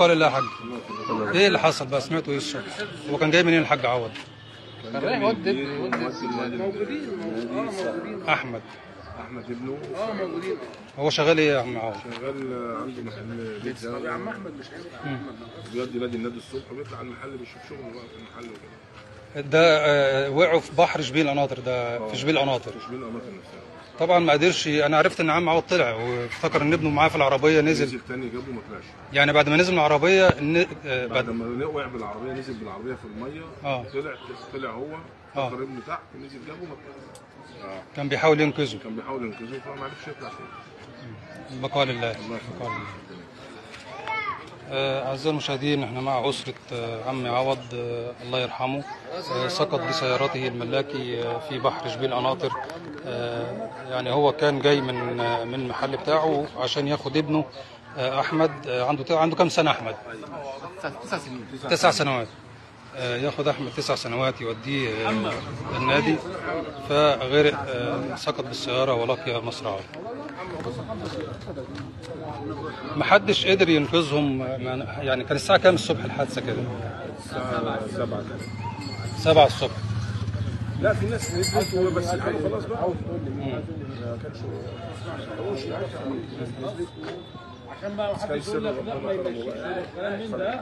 البقاء لله يا حاج ايه اللي حصل بقى سمعتوا ايه الصبح هو كان جاي منين الحاج عوض كان رايح يودي ابنه يودي موجودين اه موجودين احمد احمد ابنه اه موجودين هو شغال ايه يا عم عوض شغال عنده محل بيتزا يا عم احمد مش هينفع بيودي نادي النادي الصبح وبيطلع على المحل بيشوف شغله بقى في المحل وكده ده آه، وقعوا في بحر شبيل قناطر ده في شبيل قناطر مش بين الاماكن نفسها طبعا ما قدرش انا عرفت ان عم عوض طلع وافتكر ان ابنه معاه في العربيه نزل نزل تاني جابه ما طلعش يعني بعد ما نزل من العربيه ن- آه، بعد بعد ما وقع بالعربيه نزل بالعربيه في الميه آه. طلع طلع هو آه. فكر ابنه تحت نزل جابه ما طلعش كان بيحاول ينقذه كان بيحاول ينقذه فما عرفش يطلع تاني البقاء لله الله البقاء لله آه، أعزائي المشاهدين احنا مع أسرة آه، عمي عوض آه، الله يرحمه آه، سقط بسيارته الملاكي آه، في بحر شبيل قناطر آه، يعني هو كان جاي من آه، من المحل بتاعه عشان ياخد ابنه آه، أحمد آه، عنده عنده كام سنة أحمد؟ تسع سنين تسع سنوات آه، ياخد احمد تسع سنوات يوديه آه، النادي فغرق آه، سقط بالسياره ولقي مصرعه محدش قدر ينقذهم آه، ما- يعني كان الساعه كام الصبح الحادثه كده الساعه 7 7 الصبح لا في ناس نزلت هو بس الحاله خلاص بقى عشان بقى محدش يقول لك لا ما يمشيش الكلام من ده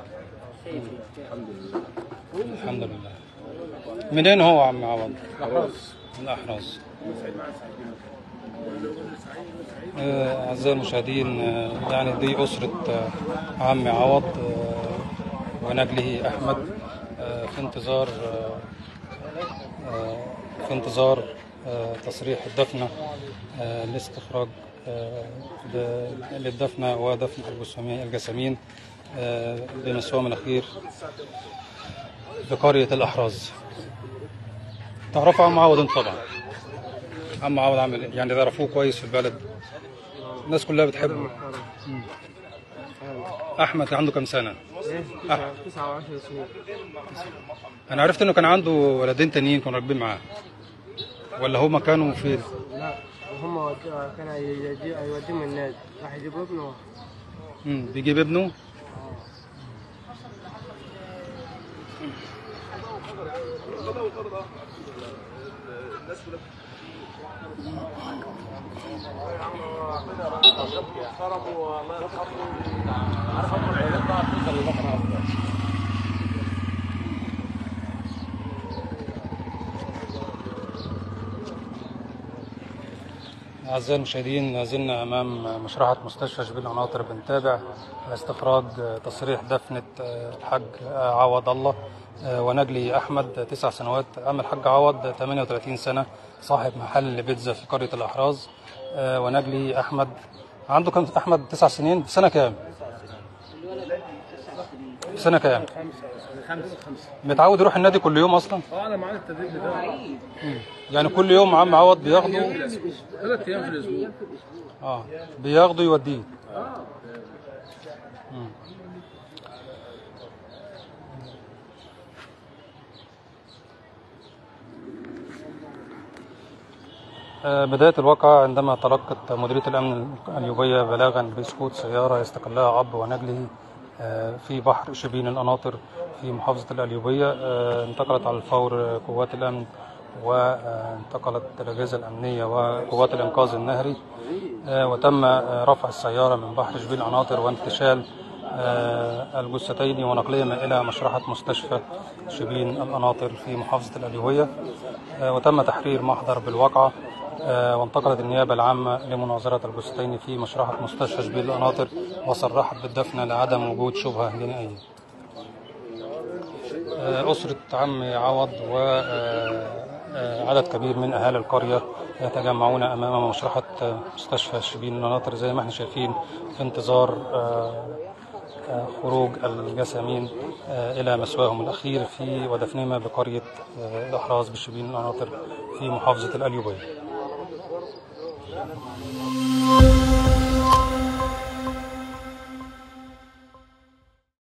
الحمد لله منين هو عم عوض؟ من الأحراز آه، أعزائي المشاهدين آه، يعني دي أسرة آه، عم عوض آه، ونجله أحمد آه، في انتظار آه، آه، في انتظار آه، تصريح الدفنة آه، لاستخراج آه، ل- للدفنة ودفن الجسامين- الجسامين آه، بمسواه الأخير بقرية الأحراز تعرفوا عم عوض انت طبعا عم عوض عامل ايه؟ يعني تعرفوه كويس في البلد الناس كلها بتحبه مم. احمد كان عنده كام سنه أح- تسعة وعشر سنين انا عرفت انه كان عنده ولدين تانيين كانوا راكبين معاه ولا هما كانوا فين لا هم ود- كان يجي- يوديهم النادي راح يجيب ابنه مم. بيجيب ابنه أعزائي المشاهدين ما زلنا أمام مشرحة مستشفى شبيل قناطر بنتابع استخراج تصريح دفنة الحاج عوض الله ونجلي أحمد تسع سنوات أما الحاج عوض 38 سنة صاحب محل بيتزا في قرية الأحراز ونجلي أحمد عنده كم أحمد تسع سنين في سنة كام؟ في سنة كام؟ خمسة خمسة متعود يروح النادي كل يوم أصلا؟ اه انا معايا التدريب بتاعي يعني كل يوم عم عوض بياخده ثلاث ايام في الاسبوع اه بياخده يوديه مم. آه، بداية الواقعة عندما تلقت مديرية الأمن اليوبية بلاغا بسقوط سيارة يستقلها أب ونجله آه، في بحر شبين القناطر في محافظة القليوبية آه، انتقلت على الفور قوات الأمن وانتقلت الأجهزة الأمنية وقوات الإنقاذ النهري آه، وتم آه، رفع السيارة من بحر شبين القناطر وانتشال آه، الجثتين ونقلهما إلى مشرحة مستشفى شبين القناطر في محافظة القليوبية آه، وتم تحرير محضر بالواقعة آه، وانتقلت النيابة العامة لمناظرة الجثتين في مشرحة مستشفى شبين القناطر وصرحت بالدفن لعدم وجود شبهة جنائية آه، أسرة عمي عوض وعدد كبير من أهالي القرية يتجمعون أمام مشرحة آه، مستشفى شبين القناطر زي ما احنا شايفين في انتظار آه، آه، خروج الجسامين آه، إلى مسواهم الأخير في ودفنهما بقرية آه، الأحراز بشبين القناطر في محافظة القليوبية